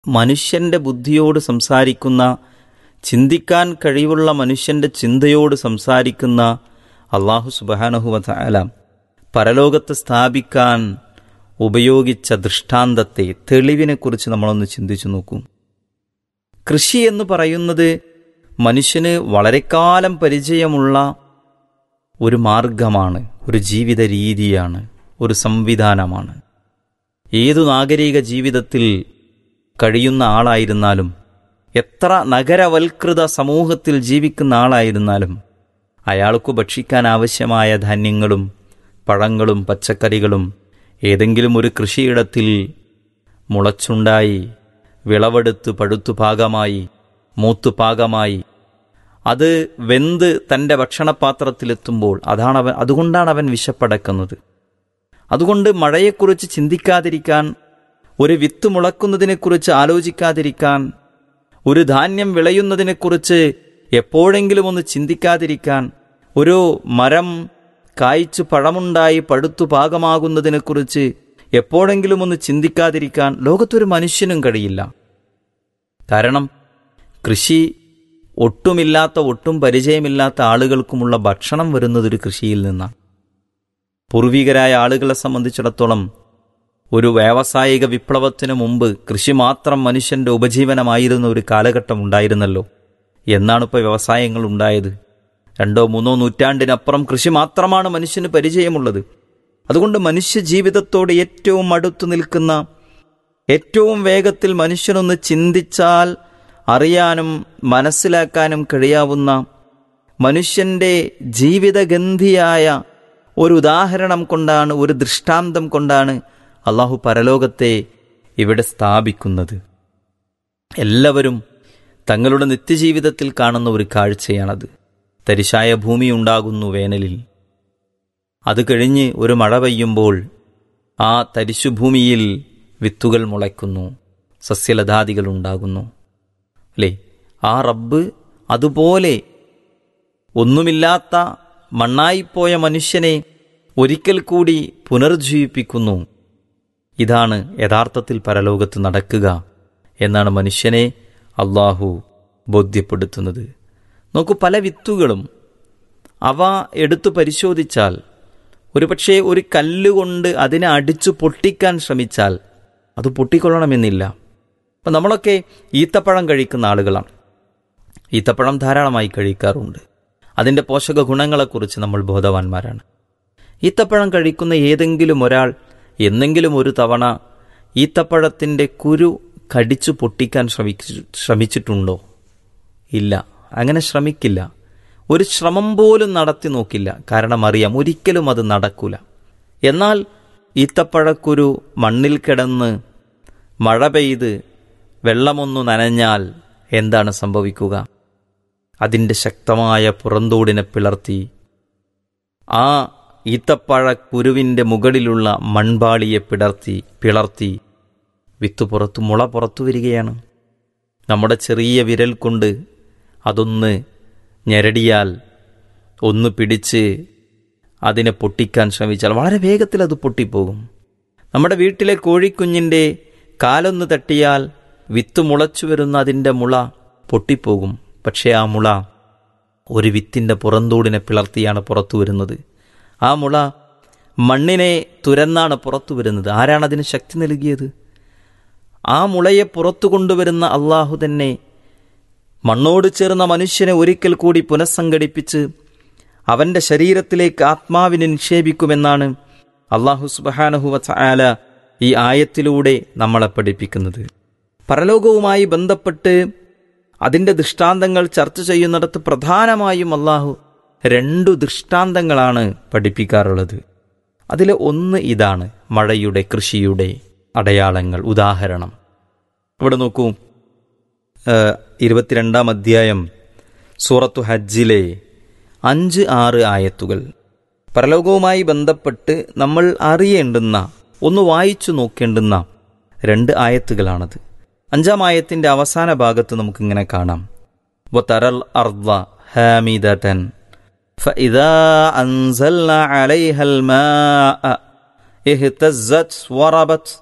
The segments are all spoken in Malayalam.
മനുഷ്യന്റെ ബുദ്ധിയോട് സംസാരിക്കുന്ന ചിന്തിക്കാൻ കഴിവുള്ള മനുഷ്യന്റെ ചിന്തയോട് സംസാരിക്കുന്ന അള്ളാഹു സുബാനഹുവ താല പരലോകത്ത് സ്ഥാപിക്കാൻ ഉപയോഗിച്ച ദൃഷ്ടാന്തത്തെ തെളിവിനെക്കുറിച്ച് നമ്മളൊന്ന് ചിന്തിച്ചു നോക്കൂ കൃഷി എന്ന് പറയുന്നത് മനുഷ്യന് വളരെക്കാലം പരിചയമുള്ള ഒരു മാർഗമാണ് ഒരു ജീവിത രീതിയാണ് ഒരു സംവിധാനമാണ് ഏതു നാഗരിക ജീവിതത്തിൽ കഴിയുന്ന ആളായിരുന്നാലും എത്ര നഗരവൽകൃത സമൂഹത്തിൽ ജീവിക്കുന്ന ആളായിരുന്നാലും അയാൾക്ക് ഭക്ഷിക്കാൻ ആവശ്യമായ ധാന്യങ്ങളും പഴങ്ങളും പച്ചക്കറികളും ഏതെങ്കിലും ഒരു കൃഷിയിടത്തിൽ മുളച്ചുണ്ടായി വിളവെടുത്ത് പഴുത്തു പാകമായി മൂത്തു പാകമായി അത് വെന്ത് തൻ്റെ ഭക്ഷണപാത്രത്തിലെത്തുമ്പോൾ അതാണ് അവൻ അതുകൊണ്ടാണ് അവൻ വിശപ്പടക്കുന്നത് അതുകൊണ്ട് മഴയെക്കുറിച്ച് ചിന്തിക്കാതിരിക്കാൻ ഒരു വിത്ത് മുളക്കുന്നതിനെക്കുറിച്ച് ആലോചിക്കാതിരിക്കാൻ ഒരു ധാന്യം വിളയുന്നതിനെക്കുറിച്ച് എപ്പോഴെങ്കിലും ഒന്ന് ചിന്തിക്കാതിരിക്കാൻ ഒരു മരം കായ്ച്ചു പഴമുണ്ടായി പഴുത്തു പാകമാകുന്നതിനെക്കുറിച്ച് എപ്പോഴെങ്കിലും ഒന്ന് ചിന്തിക്കാതിരിക്കാൻ ലോകത്തൊരു മനുഷ്യനും കഴിയില്ല കാരണം കൃഷി ഒട്ടുമില്ലാത്ത ഒട്ടും പരിചയമില്ലാത്ത ആളുകൾക്കുമുള്ള ഭക്ഷണം വരുന്നത് ഒരു കൃഷിയിൽ നിന്നാണ് പൂർവികരായ ആളുകളെ സംബന്ധിച്ചിടത്തോളം ഒരു വ്യാവസായിക വിപ്ലവത്തിനു മുമ്പ് കൃഷി മാത്രം മനുഷ്യന്റെ ഉപജീവനമായിരുന്ന ഒരു കാലഘട്ടം ഉണ്ടായിരുന്നല്ലോ എന്നാണ് ഇപ്പോൾ വ്യവസായങ്ങൾ ഉണ്ടായത് രണ്ടോ മൂന്നോ നൂറ്റാണ്ടിനപ്പുറം കൃഷി മാത്രമാണ് മനുഷ്യന് പരിചയമുള്ളത് അതുകൊണ്ട് മനുഷ്യ ജീവിതത്തോട് ഏറ്റവും അടുത്തു നിൽക്കുന്ന ഏറ്റവും വേഗത്തിൽ മനുഷ്യനൊന്ന് ചിന്തിച്ചാൽ അറിയാനും മനസ്സിലാക്കാനും കഴിയാവുന്ന മനുഷ്യന്റെ ജീവിതഗന്ധിയായ ഒരു ഉദാഹരണം കൊണ്ടാണ് ഒരു ദൃഷ്ടാന്തം കൊണ്ടാണ് അള്ളാഹു പരലോകത്തെ ഇവിടെ സ്ഥാപിക്കുന്നത് എല്ലാവരും തങ്ങളുടെ നിത്യജീവിതത്തിൽ കാണുന്ന ഒരു കാഴ്ചയാണത് തരിശായ ഭൂമി ഉണ്ടാകുന്നു വേനലിൽ അത് കഴിഞ്ഞ് ഒരു മഴ പെയ്യുമ്പോൾ ആ തരിശുഭൂമിയിൽ വിത്തുകൾ മുളയ്ക്കുന്നു സസ്യലതാദികൾ ഉണ്ടാകുന്നു അല്ലേ ആ റബ്ബ് അതുപോലെ ഒന്നുമില്ലാത്ത മണ്ണായിപ്പോയ മനുഷ്യനെ ഒരിക്കൽ കൂടി പുനർജീവിപ്പിക്കുന്നു ഇതാണ് യഥാർത്ഥത്തിൽ പരലോകത്ത് നടക്കുക എന്നാണ് മനുഷ്യനെ അള്ളാഹു ബോധ്യപ്പെടുത്തുന്നത് നോക്കൂ പല വിത്തുകളും അവ എടുത്തു പരിശോധിച്ചാൽ ഒരുപക്ഷെ ഒരു കല്ലുകൊണ്ട് അതിനെ അടിച്ചു പൊട്ടിക്കാൻ ശ്രമിച്ചാൽ അത് പൊട്ടിക്കൊള്ളണമെന്നില്ല അപ്പം നമ്മളൊക്കെ ഈത്തപ്പഴം കഴിക്കുന്ന ആളുകളാണ് ഈത്തപ്പഴം ധാരാളമായി കഴിക്കാറുണ്ട് അതിൻ്റെ പോഷക ഗുണങ്ങളെക്കുറിച്ച് നമ്മൾ ബോധവാന്മാരാണ് ഈത്തപ്പഴം കഴിക്കുന്ന ഏതെങ്കിലും ഒരാൾ എന്നെങ്കിലും ഒരു തവണ ഈത്തപ്പഴത്തിൻ്റെ കുരു കടിച്ചു പൊട്ടിക്കാൻ ശ്രമിച്ചു ശ്രമിച്ചിട്ടുണ്ടോ ഇല്ല അങ്ങനെ ശ്രമിക്കില്ല ഒരു ശ്രമം പോലും നടത്തി നോക്കില്ല കാരണം അറിയാം ഒരിക്കലും അത് നടക്കൂല എന്നാൽ ഈത്തപ്പഴക്കുരു മണ്ണിൽ കിടന്ന് മഴ പെയ്ത് വെള്ളമൊന്നു നനഞ്ഞാൽ എന്താണ് സംഭവിക്കുക അതിൻ്റെ ശക്തമായ പുറന്തോടിനെ പിളർത്തി ആ ഈത്തപ്പഴക്കുരുവിൻ്റെ മുകളിലുള്ള മൺപാളിയെ പിടർത്തി പിളർത്തി വിത്ത് പുറത്തു മുള പുറത്തു വരികയാണ് നമ്മുടെ ചെറിയ വിരൽ കൊണ്ട് അതൊന്ന് ഞെരടിയാൽ ഒന്ന് പിടിച്ച് അതിനെ പൊട്ടിക്കാൻ ശ്രമിച്ചാൽ വളരെ വേഗത്തിൽ അത് പൊട്ടിപ്പോകും നമ്മുടെ വീട്ടിലെ കോഴിക്കുഞ്ഞിൻ്റെ കാലൊന്ന് തട്ടിയാൽ വിത്ത് മുളച്ചു വരുന്ന അതിൻ്റെ മുള പൊട്ടിപ്പോകും പക്ഷേ ആ മുള ഒരു വിത്തിൻ്റെ പുറന്തോടിനെ പിളർത്തിയാണ് പുറത്തു വരുന്നത് ആ മുള മണ്ണിനെ തുരന്നാണ് പുറത്തു വരുന്നത് ആരാണ് അതിന് ശക്തി നൽകിയത് ആ മുളയെ പുറത്തു കൊണ്ടുവരുന്ന അള്ളാഹു തന്നെ മണ്ണോട് ചേർന്ന മനുഷ്യനെ ഒരിക്കൽ കൂടി പുനഃസംഘടിപ്പിച്ച് അവന്റെ ശരീരത്തിലേക്ക് ആത്മാവിനെ നിക്ഷേപിക്കുമെന്നാണ് അള്ളാഹു സുബാനഹുവ ചായാല ഈ ആയത്തിലൂടെ നമ്മളെ പഠിപ്പിക്കുന്നത് പരലോകവുമായി ബന്ധപ്പെട്ട് അതിൻ്റെ ദൃഷ്ടാന്തങ്ങൾ ചർച്ച ചെയ്യുന്നിടത്ത് പ്രധാനമായും അള്ളാഹു രണ്ടു ദൃഷ്ടാന്തങ്ങളാണ് പഠിപ്പിക്കാറുള്ളത് അതിൽ ഒന്ന് ഇതാണ് മഴയുടെ കൃഷിയുടെ അടയാളങ്ങൾ ഉദാഹരണം ഇവിടെ നോക്കൂ ഇരുപത്തിരണ്ടാം അധ്യായം സൂറത്തു ഹജ്ജിലെ അഞ്ച് ആറ് ആയത്തുകൾ പരലോകവുമായി ബന്ധപ്പെട്ട് നമ്മൾ അറിയേണ്ടുന്ന ഒന്ന് വായിച്ചു നോക്കേണ്ടുന്ന രണ്ട് ആയത്തുകളാണത് അഞ്ചാം ആയത്തിന്റെ അവസാന ഭാഗത്ത് നമുക്കിങ്ങനെ കാണാം വതറൽ അർദ ഹാമിദതൻ فإذا أنزلنا عليها الماء اهتزت وربت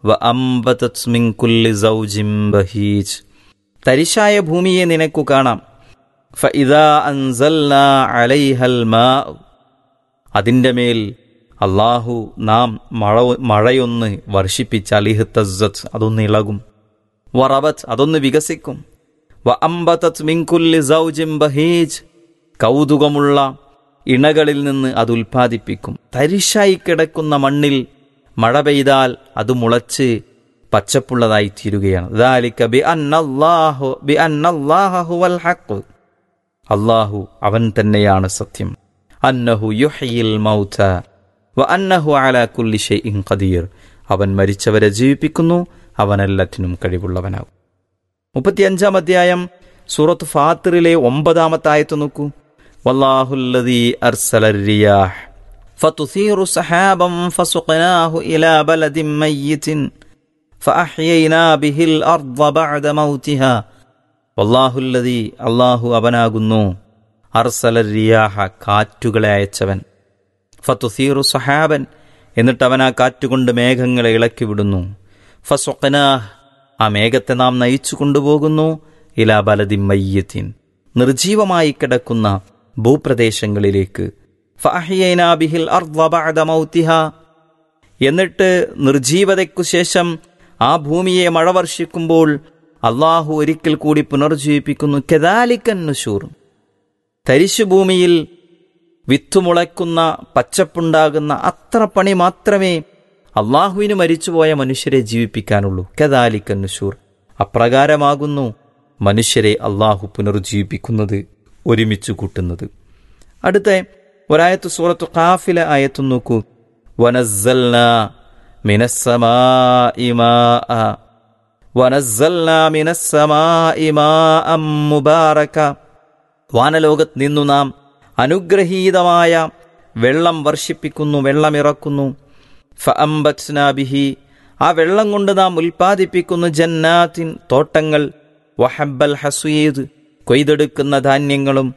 وأنبتت من كل زوج بهيج തരിശായ ഭൂമിയെ നിനക്കു കാണാം فإذا أنزلنا عليها الماء അതിൻ്റെ മേൽ അള്ളാഹു നാം മഴ മഴയൊന്ന് വർഷിപ്പിച്ചാൽ ഇഹ്തസ്സത്ത് അതൊന്ന് ഇളകും വറബത്ത് അതൊന്ന് വികസിക്കും വ അമ്പതത് മിൻകുല്ലി സൗജിം ബഹീജ് കൗതുകമുള്ള ഇണകളിൽ നിന്ന് അത് ഉൽപ്പാദിപ്പിക്കും തരിശായി കിടക്കുന്ന മണ്ണിൽ മഴ പെയ്താൽ അത് മുളച്ച് പച്ചപ്പുള്ളതായി തീരുകയാണ് ദാലിക ബി അന്നല്ലാഹു ബി അന്നല്ലാഹ ഹുവൽ ഹഖ് അള്ളാഹു അവൻ തന്നെയാണ് സത്യം അന്നഹു യുഹയിൽ മൗത വ അന്നഹു അല കുല്ലി ഷൈഇൻ ഖദീർ അവൻ മരിച്ചവരെ ജീവിപ്പിക്കുന്നു അവൻ എല്ലാറ്റിനും കഴിവുള്ളവനാകും മുപ്പത്തിയഞ്ചാം അധ്യായം സൂറത്ത് ഫാത്തിറിലെ ഒമ്പതാമത്തെ ആയത്ത് നോക്കൂ വല്ലാഹുല്ലദീ അർസല റിയാഹ് فتصير سحابا فسقناه إلى بلد ميت فأحيينا به الأرض بعد موتها വല്ലാഹുല്ലതി അള്ളാഹു അവനാകുന്നു അർസല റിയാഹ കാറ്റുകളെ അയച്ചവൻ ഫത്തുസീറു സഹാബൻ എന്നിട്ട് അവൻ ആ കാറ്റുകൊണ്ട് മേഘങ്ങളെ ഇളക്കി വിടുന്നു ഫസ്വഖനാഹ് ആ മേഘത്തെ നാം നയിച്ചു കൊണ്ടുപോകുന്നു ഇലാ ബലതി മയ്യത്തിൻ നിർജീവമായി കിടക്കുന്ന ഭൂപ്രദേശങ്ങളിലേക്ക് ഫഅഹ്യൈനാ ബിഹിൽ അർദ്ദ ബഅദ മൗതിഹ എന്നിട്ട് നിർജീവതയ്ക്കു ശേഷം ആ ഭൂമിയെ മഴ വർഷിക്കുമ്പോൾ അള്ളാഹു ഒരിക്കൽ കൂടി പുനർജീവിപ്പിക്കുന്നു കെദാലിക്കൻ നുഷൂർ തരിശുഭൂമിയിൽ വിത്തുമുളയ്ക്കുന്ന പച്ചപ്പുണ്ടാകുന്ന അത്ര പണി മാത്രമേ അള്ളാഹുവിന് മരിച്ചുപോയ മനുഷ്യരെ ജീവിപ്പിക്കാനുള്ളൂ കെദാലിക്കൻ നുഷൂർ അപ്രകാരമാകുന്നു മനുഷ്യരെ അള്ളാഹു പുനർജീവിപ്പിക്കുന്നത് ഒരുമിച്ച് കൂട്ടുന്നത് അടുത്ത ഒരായത്ത് സൂറത്ത് കാഫില ആയത്തു നോക്കൂ വനസ്സൽന മിനസ്സമാഇ മാഅ വനസ്സൽന മിനസ്സമാഇ മാഅം മുബാറക വാനലോകത്ത് നിന്നു നാം അനുഗ്രഹീതമായ വെള്ളം വർഷിപ്പിക്കുന്നു വെള്ളമിറക്കുന്നു ഫഅംബത്ന ബിഹി ആ വെള്ളം കൊണ്ട് നാം ഉൽപ്പാദിപ്പിക്കുന്നു ജന്നാത്തിൻ തോട്ടങ്ങൾ വഹബ്ബൽ ഹസീദ് കൊയ്തെടുക്കുന്ന ധാന്യങ്ങളും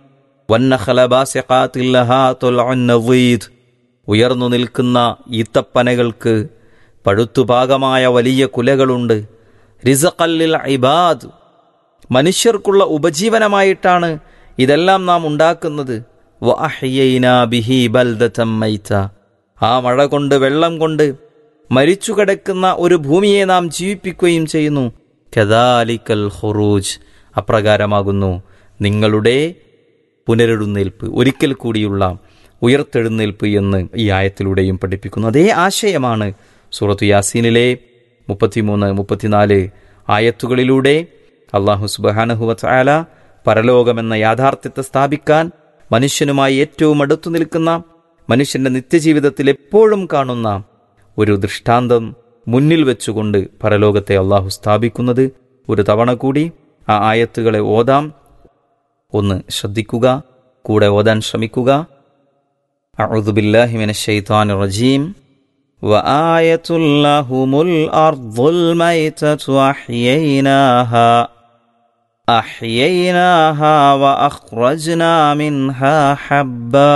വന്നഖലബാസിഖാത്തില്ലഹാത്തുൽനവീദ് ഉയർന്നു നിൽക്കുന്ന ഈത്തപ്പനകൾക്ക് പഴുത്തുപാകമായ വലിയ കുലകളുണ്ട് റിസഖല്ലിൽ ഇബാദ് മനുഷ്യർക്കുള്ള ഉപജീവനമായിട്ടാണ് ഇതെല്ലാം നാം ഉണ്ടാക്കുന്നത് വഅഹ്യൈനാ ബിഹി ബൽദതം മൈത ആ മഴ കൊണ്ട് വെള്ളം കൊണ്ട് മരിച്ചു കിടക്കുന്ന ഒരു ഭൂമിയെ നാം ജീവിപ്പിക്കുകയും ചെയ്യുന്നു കദാലിക്കൽ ഹുറൂജ് അപ്രകാരമാകുന്നു നിങ്ങളുടെ പുനരെഴുന്നേൽപ്പ് ഒരിക്കൽ കൂടിയുള്ള ഉയർത്തെഴുന്നേൽപ്പ് എന്ന് ഈ ആയത്തിലൂടെയും പഠിപ്പിക്കുന്നു അതേ ആശയമാണ് സൂറത്തു യാസീനിലെ മുപ്പത്തിമൂന്ന് മുപ്പത്തിനാല് ആയത്തുകളിലൂടെ അള്ളാഹു സുബാനഹുവല പരലോകമെന്ന യാഥാർത്ഥ്യത്തെ സ്ഥാപിക്കാൻ മനുഷ്യനുമായി ഏറ്റവും അടുത്തു നിൽക്കുന്ന മനുഷ്യന്റെ നിത്യജീവിതത്തിൽ എപ്പോഴും കാണുന്ന ഒരു ദൃഷ്ടാന്തം മുന്നിൽ വെച്ചുകൊണ്ട് പരലോകത്തെ അള്ളാഹു സ്ഥാപിക്കുന്നത് ഒരു തവണ കൂടി ആ ആയത്തുകളെ ഓതാം ഒന്ന് ശ്രദ്ധിക്കുക കൂടെ ഓതാൻ ശ്രമിക്കുക أعوذ بالله من الشيطان الرجيم وآية لهم الأرض الميتة أحييناها أحييناها وأخرجنا منها حبا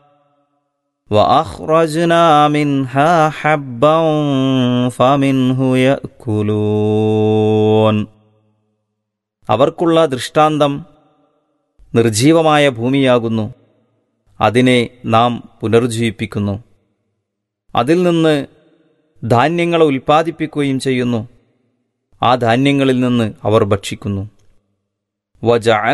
وأخرجنا منها حبا فمنه يأكلون അവർക്കുള്ള ദൃഷ്ടാന്തം നിർജീവമായ ഭൂമിയാകുന്നു അതിനെ നാം പുനർജീവിപ്പിക്കുന്നു അതിൽ നിന്ന് ധാന്യങ്ങൾ ഉൽപ്പാദിപ്പിക്കുകയും ചെയ്യുന്നു ആ ധാന്യങ്ങളിൽ നിന്ന് അവർ ഭക്ഷിക്കുന്നു വജ